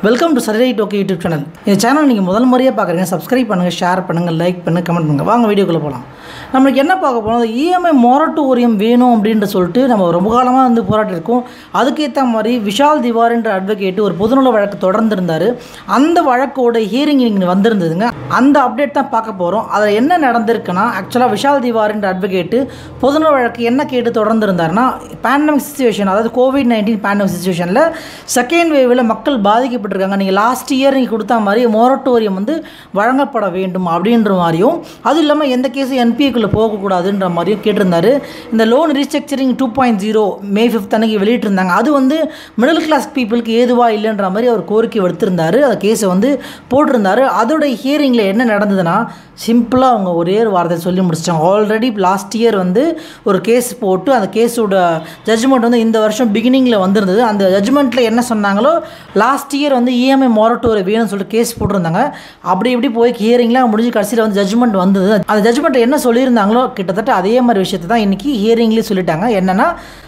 welcome to சரி okay YouTube channel இந்த channel நீங்கள் முதல் முறையாக பார்க்குறீங்க சப்ஸ்கிரைப் பண்ணுங்கள் ஷேர் பண்ணுங்கள் லைக் பண்ணுங்கள் கமெண்ட் பண்ணுங்கள் வாங்க வீடியோக்குள்ளே போகலாம் நம்மளுக்கு என்ன பார்க்க போனோம் இஎம்ஐ மொரட்டோரியம் வேணும் அப்படின்ற சொல்லிட்டு நம்ம ரொம்ப காலமாக வந்து போராட்டி இருக்கோம் அதுக்கேற்ற மாதிரி விஷால் திவாரின்ற அட்வொகேட் ஒரு பொதுநல வழக்கு தொடர்ந்து இருந்தார் அந்த வழக்கோட ஹியரிங் இங்கே வந்திருந்ததுங்க அந்த அப்டேட் தான் பார்க்க போகிறோம் அதில் என்ன நடந்திருக்குன்னா ஆக்சுவலாக விஷால் திவாரின்ற அட்வொகேட்டு பொதுநல வழக்கு என்ன கேட்டு தொடர்ந்து இருந்தாருன்னா பேண்டமிக் சுச்சுவேஷன் அதாவது கோவிட் நைன்டீன் பேண்டமிக் சுச்சுவேஷனில் செகண்ட் வேவில் மக்கள் பாதிக்கப்பட்டிருக்காங்க நீங்கள் லாஸ்ட் இயர் நீங்கள் கொடுத்த மாதிரி மொரட்டோரியம் வந்து வழங்கப்பட வேண்டும் அப்படின்ற மாதிரியும் அதுவும் இல்லாமல் எந்த கேஸும் என்பிஏக்குள்ளே போகக்கூடாதுன்ற மாதிரியும் கேட்டிருந்தாரு இந்த loan restructuring two point zero May fifth அன்னைக்கு வெளியிட்டிருந்தாங்க அது வந்து மிடில் கிளாஸ் பீப்புளுக்கு ஏதுவாக இல்லைன்ற மாதிரி அவர் கோரிக்கை எடுத்திருந்தாரு அந்த கேஸை வந்து போட்டிருந்தாரு அதோட ஹியரிங்கில் என்ன நடந்ததுன்னா சிம்பிளாக அவங்க ஒரே ஒரு வார்த்தை சொல்லி முடிச்சிட்டாங்க ஆல்ரெடி லாஸ்ட் இயர் வந்து ஒரு கேஸ் போட்டு அந்த கேஸோட ஜட்ஜ்மெண்ட் வந்து இந்த வருஷம் பிகினிங்கில் வந்திருந்தது அந்த ஜட்ஜ்மெண்ட்டில் என்ன சொன்னாங்களோ லாஸ்ட் இயர் வந்து இஎம்ஐ மொரட்டோரி வேணும்னு சொல்லிட்டு கேஸ் போட்டிருந்தாங்க அப்படி இப்படி போய் ஹியரிங்லாம் முடிஞ்சு கடைசியில் வந்து ஜட்ஜ்மெண்ட் வந்தது அந்த ஜட்ஜ்மெண்ட் என்ன சொல்லியிருந்தாங்களோ கிட்டத்தட்ட அதே மாதிரி விஷயத்தை தான் இன்றைக்கி ஹியரிங்லேயே சொல்லிட்டாங்க என்னென்னா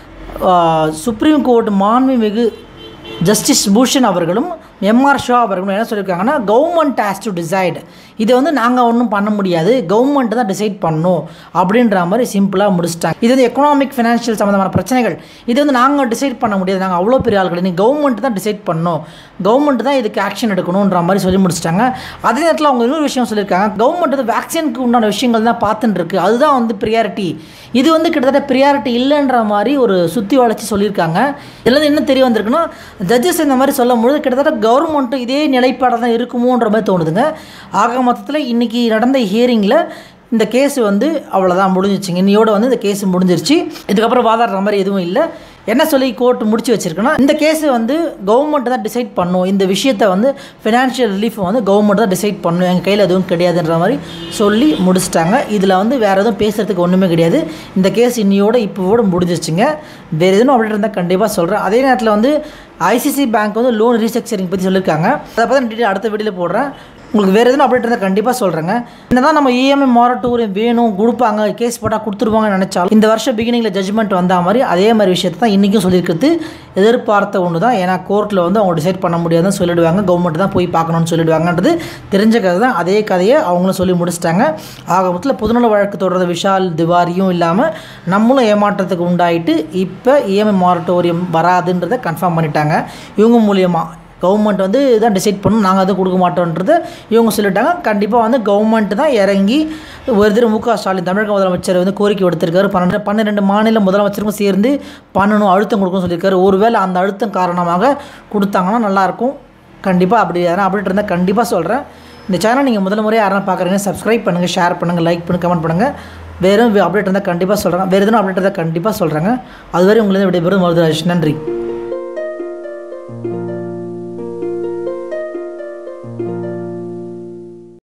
சுப்ரீம் கோர்ட் மாண்புமிகு ஜஸ்டிஸ் பூஷன் அவர்களும் எம்ஆர் ஷா அவர்களும் என்ன சொல்லியிருக்காங்கன்னா கவர்மெண்ட் ஹேஸ் டு டிசைட் இதை வந்து நாங்கள் ஒன்றும் பண்ண முடியாது கவர்மெண்ட் தான் டிசைட் பண்ணணும் அப்படின்ற மாதிரி சிம்பிளாக முடிச்சிட்டாங்க இது வந்து எக்கனாமிக் ஃபினான்ஷியல் சம்மந்தமான பிரச்சனைகள் இது வந்து நாங்கள் டிசைட் பண்ண முடியாது நாங்கள் அவ்வளோ பெரிய ஆட்கள் நீங்கள் கவர்மெண்ட் தான் டிசைட் பண்ணணும் கவர்மெண்ட் தான் இதுக்கு ஆக்ஷன் எடுக்கணுன்ற மாதிரி சொல்லி முடிச்சிட்டாங்க அதே நேரத்தில் அவங்க இன்னொரு விஷயம் சொல்லியிருக்காங்க கவர்மெண்ட் வந்து வேக்சினுக்கு உண்டான விஷயங்கள் தான் பார்த்துட்டு இருக்கு அதுதான் வந்து ப்ரியாரிட்டி இது வந்து கிட்டத்தட்ட ப்ரியாரிட்டி இல்லைன்ற மாதிரி ஒரு சுற்றி வளைச்சி சொல்லியிருக்காங்க இதில் என்ன தெரிய வந்திருக்குன்னா ஜட்ஜஸ் இந்த மாதிரி சொல்லும் பொழுது கிட்டத்தட்ட கவர்மெண்ட்டும் இதே நிலைப்பாடாக தான் இருக்குமோன்ற மாதிரி தோணுதுங்க ஆக மொத்தத்தில் இன்றைக்கி நடந்த ஹியரிங்கில் இந்த கேஸ் வந்து அவ்வளோதான் முடிஞ்சிச்சுங்க இன்னையோட வந்து இந்த கேஸ் முடிஞ்சிருச்சு இதுக்கப்புறம் வாதாடுற மாதிரி எதுவும் இல்லை என்ன சொல்லி கோர்ட் முடிச்சு வச்சிருக்குன்னா இந்த கேஸ் வந்து கவர்மெண்ட் தான் டிசைட் பண்ணும் இந்த விஷயத்தை வந்து ஃபினான்ஷியல் ரிலீஃப் வந்து கவர்மெண்ட் தான் டிசைட் பண்ணும் எங்கள் கையில் எதுவும் கிடையாதுன்ற மாதிரி சொல்லி முடிச்சிட்டாங்க இதில் வந்து வேறு எதுவும் பேசுகிறதுக்கு ஒன்றுமே கிடையாது இந்த கேஸ் இன்னையோட இப்போவோட முடிஞ்சிருச்சுங்க வேறு எதுவும் அப்டேட் இருந்தால் கண்டிப்பாக சொல்கிறேன் அதே நேரத்தில் வந்து ஐசிசி பேங்க் வந்து லோன் ரீஸ்ட்ரக்சரிங் பற்றி சொல்லியிருக்காங்க அதை பற்றி டீட்டெயில் அடுத்த வீடியோவில் போடுறேன் உங்களுக்கு வேறு எதுவும் அப்டேட் இருந்தால் கண்டிப்பாக சொல்கிறேங்க என்னதான் நம்ம இஎம்ஐ மாரட்டோரியம் வேணும் கொடுப்பாங்க கேஸ் போட்டால் கொடுத்துருவாங்கன்னு நினச்சாலும் இந்த வருஷம் பிகினிங்கில் ஜட்ஜ்மெண்ட் வந்த மாதிரி அதே மாதிரி விஷயத்தை தான் இன்றைக்கும் சொல்லியிருக்கிறது எதிர்பார்த்த ஒன்று தான் ஏன்னா கோர்ட்டில் வந்து அவங்க டிசைட் பண்ண முடியாதுன்னு சொல்லிடுவாங்க கவர்மெண்ட் தான் போய் பார்க்கணும்னு சொல்லிடுவாங்கன்றது தெரிஞ்ச கதை தான் அதே கதையை அவங்களும் சொல்லி முடிச்சிட்டாங்க ஆக மொத்தத்தில் பொதுநல வழக்கு தொடர்ந்த விஷால் திவாரியும் இல்லாமல் நம்மளும் ஏமாற்றத்துக்கு உண்டாயிட்டு இப்போ இஎம்ஐ மாரட்டோரியம் வராதுன்றதை கன்ஃபார்ம் பண்ணிட்டாங்க இவங்க மூலியமாக கவர்மெண்ட் வந்து இதான் டிசைட் பண்ணணும் நாங்கள் அதை கொடுக்க மாட்டோன்றது இவங்க சொல்லிட்டாங்க கண்டிப்பாக வந்து கவர்மெண்ட் தான் இறங்கி ஒரு திரு மு க ஸ்டாலின் தமிழக முதலமைச்சர் வந்து கோரிக்கை விடுத்திருக்காரு பன்னெண்டு பன்னிரெண்டு மாநில முதலமைச்சருக்கும் சேர்ந்து பண்ணணும் அழுத்தம் கொடுக்கணும்னு சொல்லியிருக்காரு ஒருவேளை அந்த அழுத்தம் காரணமாக கொடுத்தாங்கன்னா நல்லாயிருக்கும் கண்டிப்பாக அப்படி யாரும் அப்டேட் இருந்தால் கண்டிப்பாக சொல்கிறேன் இந்த சேனல் நீங்கள் முதல் முறையாக யாரும் பார்க்குறீங்க சப்ஸ்கிரைப் பண்ணுங்கள் ஷேர் பண்ணுங்கள் லைக் பண்ணுங்கள் கமெண்ட் பண்ணுங்கள் வேறு அப்டேட் இருந்தால் கண்டிப்பாக சொல்கிறேன் வேறு எதுவும் அப்டேட் இருந்தால் கண்டிப்பாக சொல்கிறேங்க அதுவரை உங்களுக்கு விடைபெறும் மருதுராஜ் நன்றி